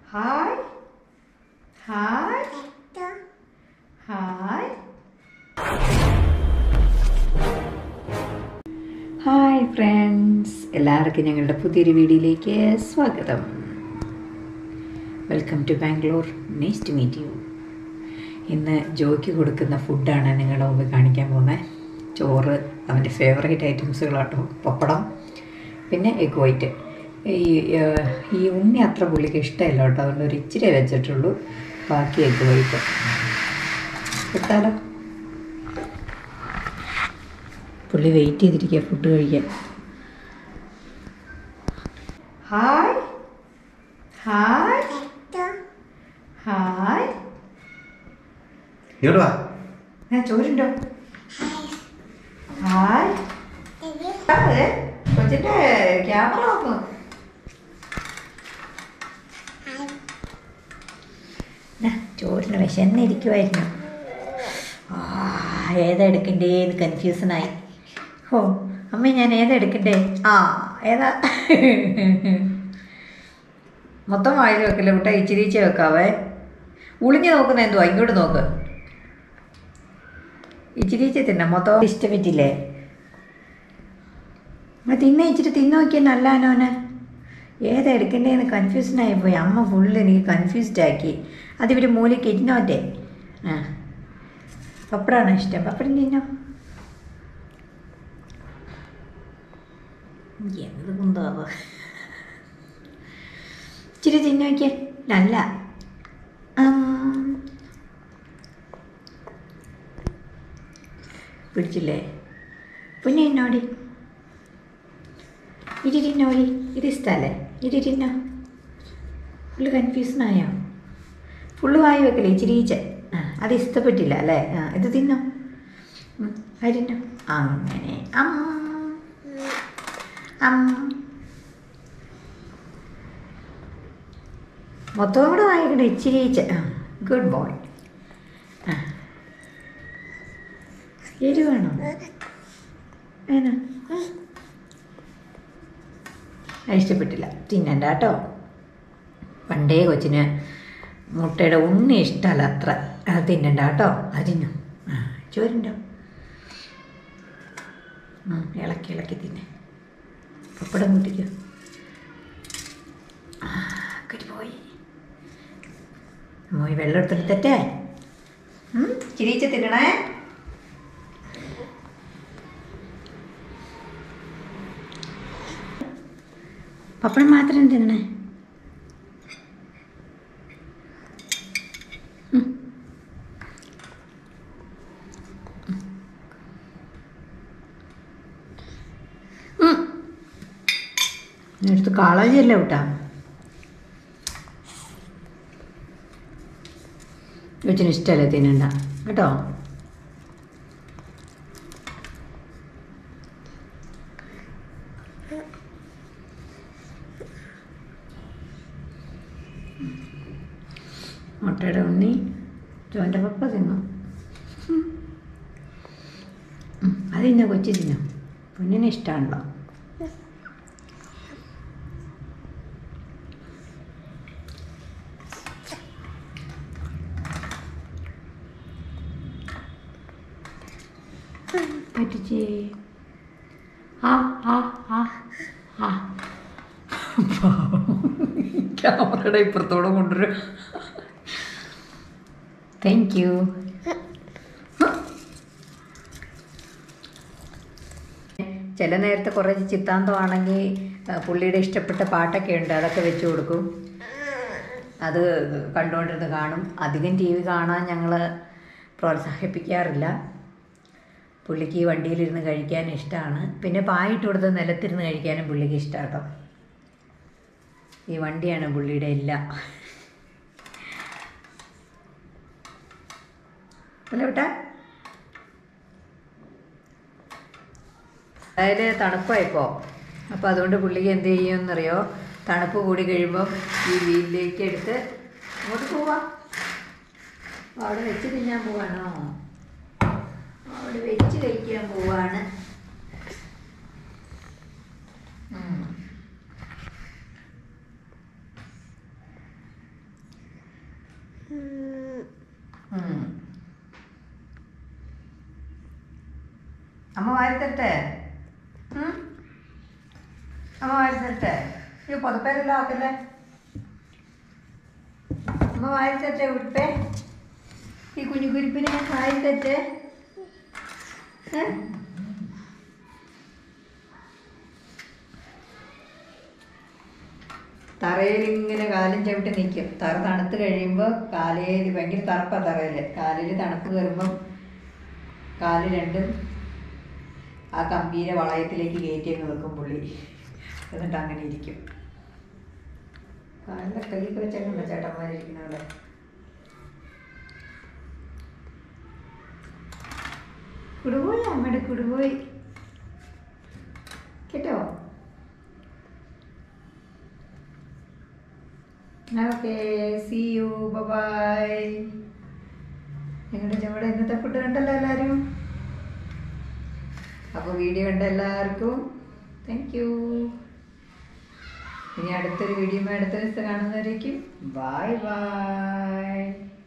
Hi hi hi hi friends എല്ലാവർക്കും ഞങ്ങളുടെ പുതിയൊരു വീഡിയോയിലേക്ക് സ്വാഗതം welcome to Bangalore nice to meet you ഇന്ന് ജോയ്ക്ക് കൊടുക്കുന്ന ഫുഡാണ് നിങ്ങളുടെ മുമ്പിൽ കാണിക്കാൻ പോകുന്നത് ചോറ് അവൻ്റെ ഫേവറേറ്റ് ഐറ്റംസുകളാട്ടോ പപ്പടം പിന്നെ എഗ് വൈറ്റ് ഈ ഏഹ്, ഈ ഉണ്ണി അത്ര പുള്ളിക്ക് ഇഷ്ടമല്ല കേട്ടോ അതുകൊണ്ട് ഒരു ഇച്ചിരി വെച്ചിട്ടുള്ളൂ ബാക്കി എഗ് വൈറ്റ് കൊടുത്താലോ പുള്ളി വെയിറ്റ് ചെയ്തിരിക്കുക ഫുഡ് കഴിക്കാൻ ഹായ് ഹായ് ഹായ് ഇങ്ങോട്ട് വാ ഞാൻ ചോരുണ്ടോ ഹായ് അതെ കൊച്ചിന്റെ ക്യാമറ നോക്കൂ ദാ, ചോറിന് വിശന്നിരിക്കുമായിരുന്നു ആ ഏതാ എടുക്കണ്ടേന്ന് കൺഫ്യൂഷനായി ഓ അമ്മ ഞാൻ ഏതാ എടുക്കണ്ടേ ആ ഏതാ മൊത്തം വായിൽ വെക്കല്ലേ കുട്ട ഇച്ചിരിച്ച വെക്കാവേ ഉളിഞ്ഞു നോക്കുന്ന എന്തുവാ ഇങ്ങോട്ട് നോക്ക് ഇച്ചിരിച്ച തിന്ന മൊത്തം ഇഷ്ടപ്പെട്ടില്ലേ ആ തിന്ന ഇച്ചിരി തിന്നു നോക്കിയാൽ നല്ലാനോന് ഏതാ എടുക്കണ്ടേന്ന് കൺഫ്യൂഷനായി പോയി അമ്മ ഫുള്ള് എനിക്ക് കൺഫ്യൂസ്ഡ് ആക്കി അതിവർ മൂലയ്ക്ക് ഇരുന്നോട്ടെ ആ പപ്പടാണ് ഇഷ്ടം പപ്പടം തിന്നോ എന്ത് കുന്താവോ ഇച്ചിരി തിന്നു നോക്കിയേ നല്ല പിടിച്ചില്ലേ പിന്നെ എന്നോടി ഇരി തിന്നോടി ഇത് ഇഷ്ടമല്ലേ ഇരി തിന്നോ ഫുള്ള് കൺഫ്യൂഷനായോ ഫുള്ള് വായി വെക്കല്ലേ ഇച്ചിരി ഈച്ച ആ അത് ഇഷ്ടപ്പെട്ടില്ല അല്ലേ ആ ഇത് തിന്നോ ഉം, അത് തിന്നോ അങ്ങനെ അം അം മൊത്തം കൂടെ വായിക്കട്ടെ ഇച്ചിരി ഈച്ച ആ ഗുഡ് ബോയ് ആ എരിവ് വേണോ വേണോ അത് ഇഷ്ടപ്പെട്ടില്ല തിന്നണ്ട കേട്ടോ പണ്ടേ കൊച്ചിന് മുട്ടയുടെ ഉണ്ണി ഇഷ്ടമല്ല അത്ര അത് തിന്നണ്ട കേട്ടോ അത് തിന്നു ആ ചോരുണ്ടോ ഉം, ഇളക്കി ഇളക്കി തിന്നെ പപ്പടം കൂട്ടിക്കോ ആ ഗുഡ് പോയി മോയ് വെള്ളം എടുത്തിട്ട് തെറ്റേ ചിരിച്ച തിന്നണേ പപ്പടം മാത്രം തിന്നണേ ഉം. ഉം. എടുത്ത് കളയല്ലേ കേട്ടാ കൊച്ചിന് ഇഷ്ടമല്ലേ തിന്നണ്ട കേട്ടോ മുട്ടയുടെ ഉണ്ണി ചോൻ്റെ പപ്പ തിന്നു ഉം. ഉം, അത് തിന്നോ കൊച്ചി തിന്നോ കുഞ്ഞിന് ഇഷ്ടമാണല്ലോ പറ്റിച്ചേ ആ ആ ആ ആ ക്യാമറയുടെ ഇപ്പുറത്തോടെ കൊണ്ടുവരും താങ്ക് യു ചില നേരത്തെ കുറേ ചിത്താന്തമാണെങ്കിൽ ആ, പുള്ളിയുടെ ഇഷ്ടപ്പെട്ട പാട്ടൊക്കെ ഉണ്ട് അതൊക്കെ വെച്ച് കൊടുക്കും അത് കണ്ടുകൊണ്ടിരുന്ന് കാണും അധികം ടി വി കാണാൻ ഞങ്ങൾ പ്രോത്സാഹിപ്പിക്കാറില്ല പുള്ളിക്ക് ഈ വണ്ടിയിലിരുന്ന് കഴിക്കാൻ ഇഷ്ടമാണ് പിന്നെ പായിട്ട് കൊടുത്ത് നിലത്തിരുന്ന് കഴിക്കാനും പുള്ളിക്ക് ഇഷ്ടമാണ് കേട്ടോ ഈ വണ്ടിയാണ് പുള്ളിയുടെ എല്ലാം അല്ല വിട്ടാ അതായത് തണുപ്പായിപ്പോ അപ്പോൾ അതുകൊണ്ട് പുള്ളിക്ക് എന്ത് ചെയ്യുമെന്നറിയോ തണുപ്പ് കൂടി കഴിയുമ്പോൾ ഈ വീലിലേക്ക് എടുത്ത് അങ്ങോട്ട് പോവാം അവിടെ വെച്ച് തിന്നാൻ പോവാണോ അവിടെ വെച്ച് കഴിക്കാൻ പോവാണ് ഉം. ഉം. അമ്മ വാരി തരട്ടെ ഉം? അമ്മ വാരി തരട്ടെ ഈ പുതപ്പേരെല്ലാം ആക്കല്ലേ അമ്മ വാരി തരട്ടെ ഉടുപ്പേ ഈ കുഞ്ഞു കുരിപ്പിനെ വാരി തരട്ടെ ഏ? തറയിൽ ഇങ്ങനെ കാലും ചവിട്ടി നിൽക്കും തറ തണുത്ത് കഴിയുമ്പോൾ കാലേൽ ഭയങ്കര തണുപ്പാണ് തറയിൽ കാലിൽ തണുപ്പ് കയറുമ്പം കാല് രണ്ടും ആ കമ്പീരെ വളയത്തിലേക്ക് കയറ്റി അങ്ങ് വെക്കും പുള്ളി എന്നിട്ട് അങ്ങനെ ഇരിക്കും കാലിലെ കൈയൊക്കെ വെച്ചങ്ങനെ ചേട്ടന്മാരിരിക്കുന്ന അവിടെ കുടുപോയി അമ്മയുടെ കുടുപോയി കേട്ടോ ഓക്കെ സി യു ബൈ ഞങ്ങളുടെ ചുവടെ ഇന്നത്തെ ഫുഡ് കണ്ടല്ലോ എല്ലാവരും അപ്പോൾ വീഡിയോ കണ്ട എല്ലാവർക്കും താങ്ക് യു ഇനി അടുത്തൊരു വീഡിയോ അടുത്ത ദിവസം കാണുന്നവരേക്കും ബൈ ബൈ